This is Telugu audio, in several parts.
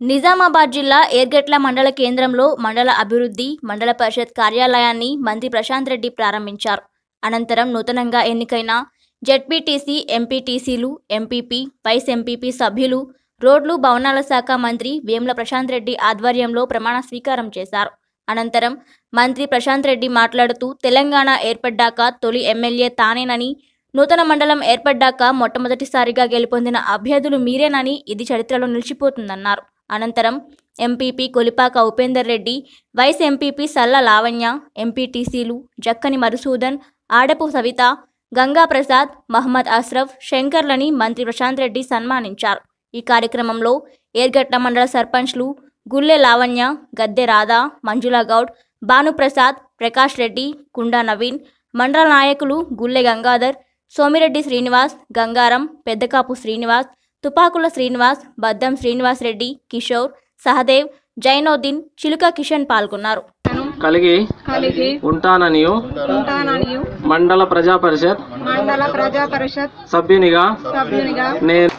నిజామాబాద్ జిల్లా ఏర్గట్ల మండల కేంద్రంలో మండల అభివృద్ధి మండల పరిషత్ కార్యాలయాన్ని మంత్రి ప్రశాంత్ రెడ్డి ప్రారంభించారు అనంతరం నూతనంగా ఎన్నికైన జెడ్పీటీసీ ఎంపీటీసీలు ఎంపీపీ వైస్ ఎంపీపీ సభ్యులు రోడ్లు భవనాల శాఖ మంత్రి వేముల ప్రశాంత్ రెడ్డి ఆధ్వర్యంలో ప్రమాణ స్వీకారం చేశారు అనంతరం మంత్రి ప్రశాంత్ రెడ్డి మాట్లాడుతూ తెలంగాణ ఏర్పడ్డాక తొలి ఎమ్మెల్యే తానేనని నూతన మండలం ఏర్పడ్డాక మొట్టమొదటిసారిగా గెలుపొందిన అభ్యర్థులు మీరేనని ఇది చరిత్రలో నిలిచిపోతుందన్నారు అనంతరం MPP Kolipaka Upender Reddy vice MPP Salla Lavanya ఎంపీటీసీలు జక్కని మధుసూదన్ ఆడపు సవిత గంగా ప్రసాద్ మహమ్మద్ అస్రఫ్ శంకర్లని మంత్రి ప్రశాంత్ రెడ్డి సన్మానించారు ఈ కార్యక్రమంలో ఏర్గట్ల మండల సర్పంచ్లు గుల్లె లావణ్య గద్దె రాధా మంజులా గౌడ్ భానుప్రసాద్ ప్రకాష్ రెడ్డి కుండా నవీన్ మండల నాయకులు గుల్లె గంగాధర్ సోమిరెడ్డి శ్రీనివాస్ గంగారం పెద్దకాపు శ్రీనివాస్ తుపాకుల శ్రీనివాస్ బద్దం శ్రీనివాస్ రెడ్డి కిషోర్ సహదేవ్ జైనోద్దీన్ చిలుక కిషన్ పాల్గొన్నారు కలిగి కలిగి ఉంటాననియు ఉంటాననియు మండల ప్రజా పరిషత్ మండల ప్రజా పరిషత్ సభ్యునిగా సభ్యునిగా నేను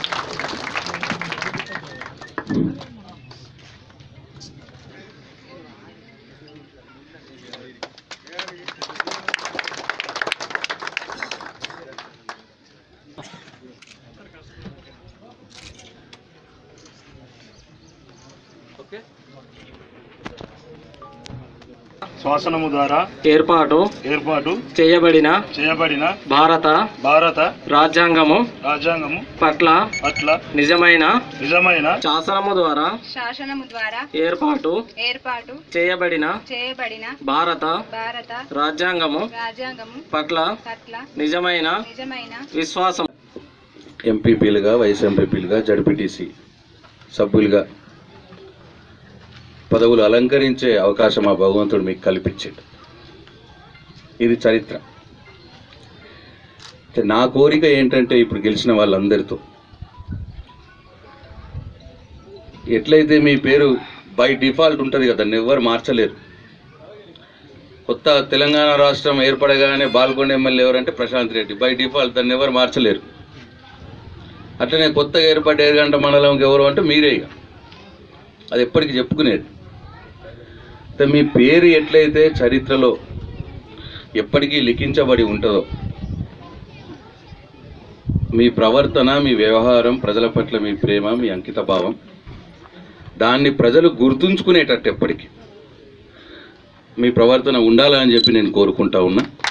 శాసనము ద్వారా ఏర్పాటు ఏర్పాటు చేయబడిన చేయబడిన భారత భారత రాజ్యాంగము రాజ్యాంగము పట్ల పట్ల నిజమైన నిజమైన శాసనము ద్వారా శాసనము ద్వారా ఏర్పాటు ఏర్పాటు చేయబడిన చేయబడిన భారత భారత రాజ్యాంగము రాజ్యాంగము పట్ల పట్ల నిజమైన నిజమైన విశ్వాసం ఎంపీపీలుగా వైస్ ఎంపీపీలుగా జడ్పీటీసీ సభ్యులుగా పదవులు అలంకరించే అవకాశం ఆ భగవంతుడు మీకు కల్పించాడు ఇది చరిత్ర అయితే నా కోరిక ఏంటంటే ఇప్పుడు గెలిచిన వాళ్ళందరితో ఎట్లయితే మీ పేరు బై డిఫాల్ట్ ఉంటుంది కదా దాన్ని ఎవ్వరు మార్చలేరు కొత్త తెలంగాణ రాష్ట్రం ఏర్పడగానే బాల్కొండ ఎమ్మెల్యే ఎవరంటే ప్రశాంత్ రెడ్డి బై డిఫాల్ట్ దాన్ని ఎవరు మార్చలేరు అట్లనే కొత్తగా ఏర్పడ్డ ఏరుగంట మండలంకి ఎవరు అంటే మీరే ఇక అది ఎప్పటికీ చెప్పుకునేది అయితే మీ పేరు ఎట్లయితే చరిత్రలో ఎప్పటికీ లిఖించబడి ఉంటుందో మీ ప్రవర్తన మీ వ్యవహారం ప్రజల పట్ల మీ ప్రేమ మీ అంకిత భావం దాన్ని ప్రజలు గుర్తుంచుకునేటట్టు ఎప్పటికీ మీ ప్రవర్తన ఉండాలని చెప్పి నేను కోరుకుంటా ఉన్నా